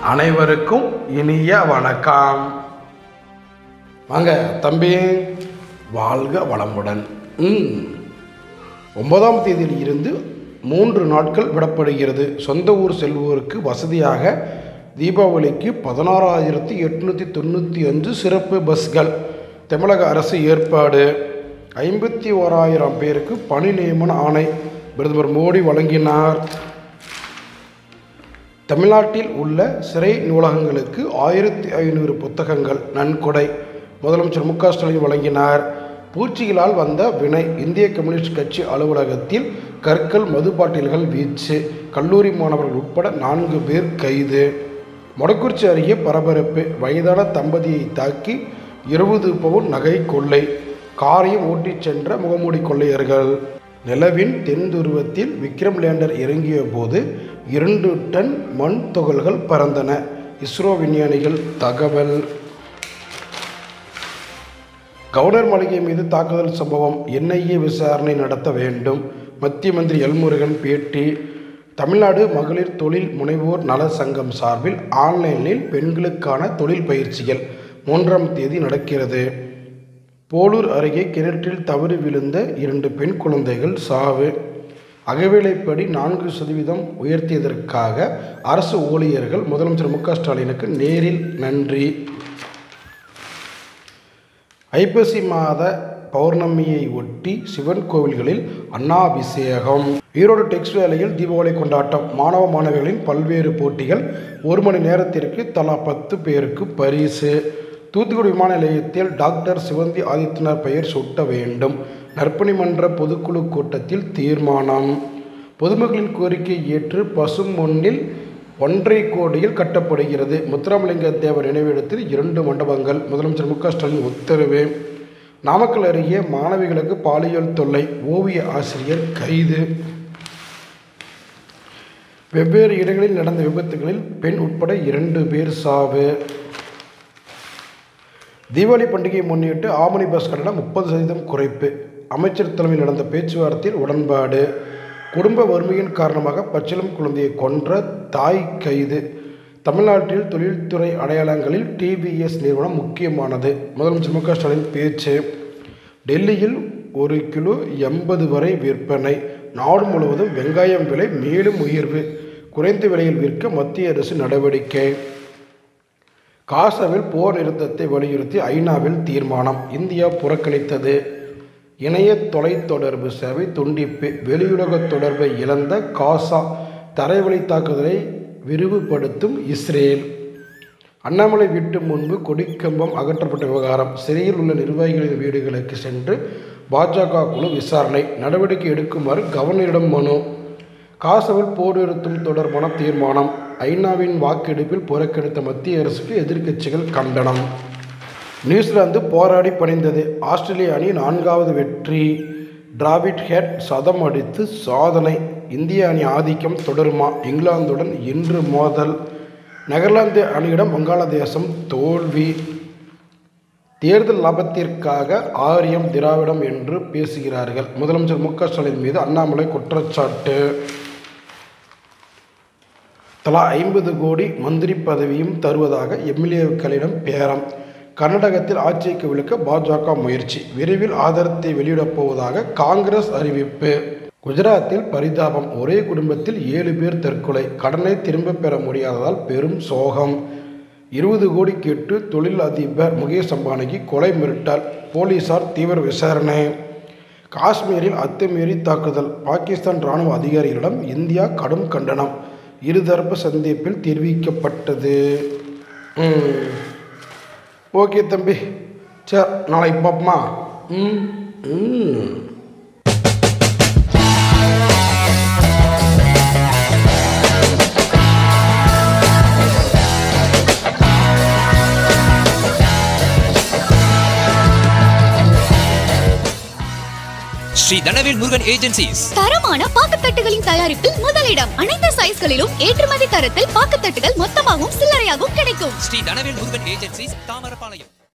அனைவருக்கும் இனிய வணக்கம் வாங்க தம்பி வாழ்க வளமுடன் ம் ஒன்பதாம் தேதியில் இருந்து மூன்று நாட்கள் விடப்படுகிறது சொந்த ஊர் செல்வோருக்கு வசதியாக தீபாவளிக்கு பதினாறாயிரத்தி எட்நூற்றி தொண்ணூற்றி அஞ்சு சிறப்பு பஸ்கள் தமிழக அரசு ஏற்பாடு ஐம்பத்தி ஓராயிரம் பேருக்கு பணி நியமன ஆணை பிரதமர் மோடி வழங்கினார் தமிழ்நாட்டில் உள்ள சிறை நூலகங்களுக்கு ஆயிரத்தி ஐநூறு புத்தகங்கள் நன்கொடை முதலமைச்சர் மு க ஸ்டாலின் வழங்கினார் பூச்சிகளால் வந்த வினை இந்திய கம்யூனிஸ்ட் கட்சி அலுவலகத்தில் கற்கள் மது பாட்டில்கள் வீச்சு கல்லூரி மாணவர்கள் உட்பட நான்கு பேர் கைது மொடக்குறிச்சி அருகே பரபரப்பு வயதான தம்பதியை தாக்கி இருபது பவுன் நகை கொள்ளை காரையும் ஓட்டிச் சென்ற முகமூடி கொள்ளையர்கள் நிலவின் தென் துருவத்தில் விக்ரம் லேண்டர் இறங்கிய போது இரண்டு டன் மண் துகள்கள் பறந்தன இஸ்ரோ விஞ்ஞானிகள் தகவல் கவர்னர் மாளிகை மீது தாக்குதல் சம்பவம் என்ஐஏ விசாரணை நடத்த வேண்டும் மத்திய மந்திரி எல்முருகன் பேட்டி தமிழ்நாடு மகளிர் தொழில் முனைவோர் நல சங்கம் சார்பில் ஆன்லைனில் பெண்களுக்கான தொழில் பயிற்சிகள் மூன்றாம் தேதி நடக்கிறது போலூர் அருகே கிணற்றில் தவறி விழுந்த இரண்டு பெண் குழந்தைகள் சாவு அகவிலைப்படி நான்கு சதவீதம் உயர்த்தியதற்காக அரசு ஊழியர்கள் முதலமைச்சர் மு க ஸ்டாலினுக்கு நேரில் நன்றி ஐப்பசி மாத பௌர்ணமியை ஒட்டி சிவன் கோவில்களில் அன்னாபிஷேகம் ஈரோடு டெக்ஸ் வேலையில் தீபாவளி கொண்டாட்டம் மாணவ மாணவிகளின் பல்வேறு போட்டிகள் ஒரு மணி நேரத்திற்கு தலா பத்து பேருக்கு பரிசு தூத்துக்குடி விமான நிலையத்தில் டாக்டர் சிவந்தி ஆதித்யநாத் பெயர் சூட்ட வேண்டும் நற்பணி மன்ற பொதுக்குழு கூட்டத்தில் தீர்மானம் பொதுமக்களின் கோரிக்கை ஏற்று பசும் மண்ணில் ஒன்றரை கோடியில் கட்டப்படுகிறது முத்துராமலிங்க தேவர் நினைவிடத்தில் இரண்டு மண்டபங்கள் முதலமைச்சர் மு க ஸ்டாலின் உத்தரவு நாமக்கல் அருகே மாணவிகளுக்கு பாலியல் தொல்லை ஓவிய ஆசிரியர் கைது வெவ்வேறு இடங்களில் நடந்த விபத்துகளில் பெண் உட்பட இரண்டு பேர் சாவு தீபாவளி பண்டிகையை முன்னிட்டு ஆமணி பஸ் கட்டணம் முப்பது சதவீதம் குறைப்பு அமைச்சர் தலைமையில் நடந்த பேச்சுவார்த்தையில் உடன்பாடு குடும்ப வறுமையின் காரணமாக பச்சிளம் குழந்தையை கொன்ற தாய் கைது தமிழ்நாட்டில் தொழில்துறை அடையாளங்களில் டிவிஎஸ் நிறுவனம் முக்கியமானது முதலமைச்சர் மு க ஸ்டாலின் பேச்சு டெல்லியில் ஒரு கிலோ எண்பது வரை விற்பனை நாடு முழுவதும் வெங்காயம் விலை மேலும் உயர்வு குறைந்த விலையில் விற்க மத்திய அரசு நடவடிக்கை காசாவில் போர் நிறுத்தத்தை வலியுறுத்தி ஐநாவில் தீர்மானம் இந்தியா புறக்கணித்தது இணைய தொலைத்தொடர்பு சேவை துண்டிப்பு வெளியுலக தொடர்பை இழந்த காசா தரைவழி தாக்குதலை விரிவுபடுத்தும் இஸ்ரேல் அண்ணாமலை வீட்டு முன்பு கொடிக்கம்பம் அகற்றப்பட்ட விவகாரம் சிறையில் உள்ள நிர்வாகிகளின் வீடுகளுக்கு சென்று பாஜக குழு விசாரணை நடவடிக்கை எடுக்குமாறு கவர்னரிடம் மனு காசாவில் போர் நிறுத்தம் தொடர்பான தீர்மானம் ஐநாவின் வாக்கெடுப்பில் புறக்கணித்த மத்திய அரசுக்கு எதிர்க்கட்சிகள் கண்டனம் நியூசிலாந்து போராடி பணிந்தது ஆஸ்திரேலிய அணி நான்காவது வெற்றி டிராவிட் ஹெட் சதம் அடித்து சாதனை இந்திய அணி ஆதிக்கம் தொடருமா இங்கிலாந்துடன் இன்று மோதல் நெதர்லாந்து அணியிடம் வங்காளதேசம் தோல்வி தேர்தல் லாபத்திற்காக ஆரியம் திராவிடம் என்று பேசுகிறார்கள் முதலமைச்சர் மு க ஸ்டாலின் மீது அண்ணாமலை குற்றச்சாட்டு தலா ஐம்பது கோடி மந்திரி பதவியும் தருவதாக எம்எல்ஏக்களிடம் பேரம் கர்நாடகத்தில் ஆட்சிக்கு விழுக்க பாஜக முயற்சி விரைவில் ஆதாரத்தை வெளியிடப் போவதாக காங்கிரஸ் அறிவிப்பு குஜராத்தில் பரிதாபம் ஒரே குடும்பத்தில் ஏழு பேர் தற்கொலை கடனை திரும்பப் பெற முடியாததால் பெரும் சோகம் இருபது கோடி கேட்டு தொழில் அதிபர் முகேஷ் அம்பானிக்கு கொலை மிரட்டல் போலீசார் தீவிர விசாரணை காஷ்மீரில் அத்துமீறி தாக்குதல் பாகிஸ்தான் இராணுவ அதிகாரிகளிடம் இந்தியா கடும் கண்டனம் இருதரப்பு சந்திப்பில் தெரிவிக்கப்பட்டது ம். ஓகே தம்பி சரி நாளைக்கு பார்ப்போமா ம் ம் ஸ்ரீ தனவேல் முருகன் ஏஜென்சிஸ் தரமான பாக்குத்தட்டுகளின் தயாரிப்பில் முதலிடம் அனைத்து சைஸ்களிலும் ஏற்றுமதி தரத்தில் பாக்குத்தட்டுகள் மொத்தமாகவும் சில்லறையாகவும் கிடைக்கும் ஸ்ரீ தனவேல் முருகன் ஏஜென்சிஸ் தாமரபாளையம்